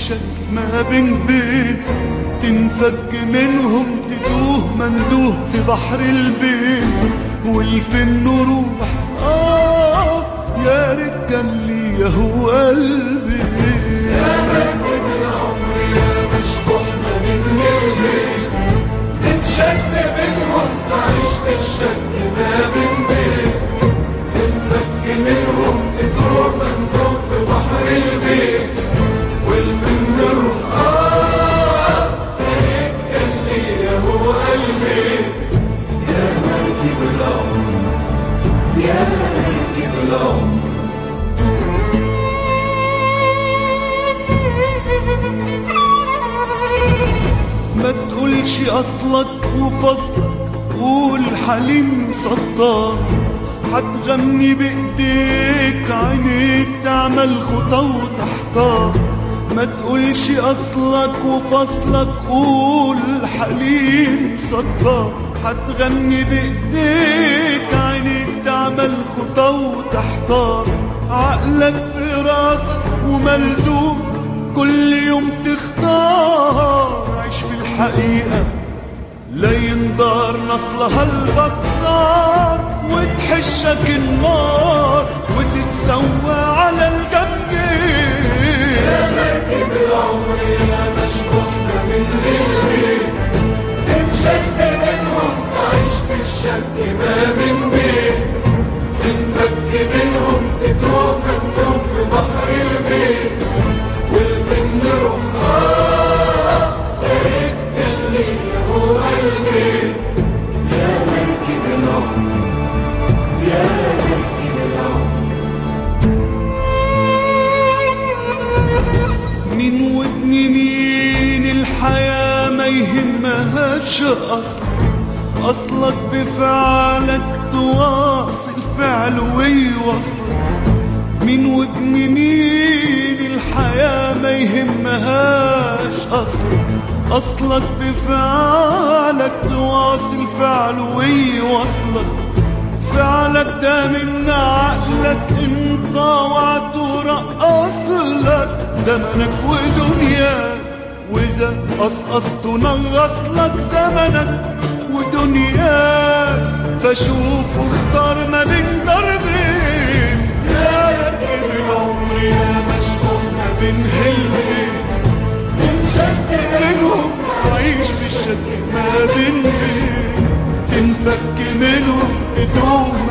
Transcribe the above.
الشك ما بين بين تنفك منهم تدوه مندوه في بحر البين والفن نروح آه يا ريت كان ليا هو قلبي يا مركب العمر يا مشبوحنا من البيت تتشد منهم تعيش في الشك ما بين بيت تنفك منهم تدور مندوب في بحر البيت والفن روح آه يا ريت كان ليا هو قلبي يا مركب العمر يا مركب العمر ما تقولش اصلك وفصلك قول حليم صدام هتغني بايديك عينيك تعمل خطى وتحتار ما تقولش اصلك وفصلك قول حليم صدام هتغني بايديك عينيك تعمل خطى وتحتار عقلك في راسك وملزوم كل يوم تختار عيش في الحقيقة لا ينضار نصلها البطار وتحشك النار وتتسوى على الجنبين يا مركب العمر يا مشبوحنا من البيت تنشد منهم تعيش في الشك ما بين بيت تنفك منهم تتوه مندوب في بحر البيت والفن روح آه يا ريت كان ليا هو قلبي يا مركب العمر يا مركب العمر مين وابن مين الحياة ما يهمهاش أصلك أصلك بفعلك تواصل فعل ويوصلك مين وابن مين الحياة ما يهمهاش أصلك أصلك بفعلك تواصل فعل ويوصلك فعلك ده من عقلك انت وعترقص لك زمنك ودنياك واذا قصقصت نغص لك زمنك ودنياك فشوف واختار ما بين دربين يا مركب العمر يا مشبوح ما بين هلبين تنشد منهم عيش في الشك ما بين بين تنفك منهم تدوم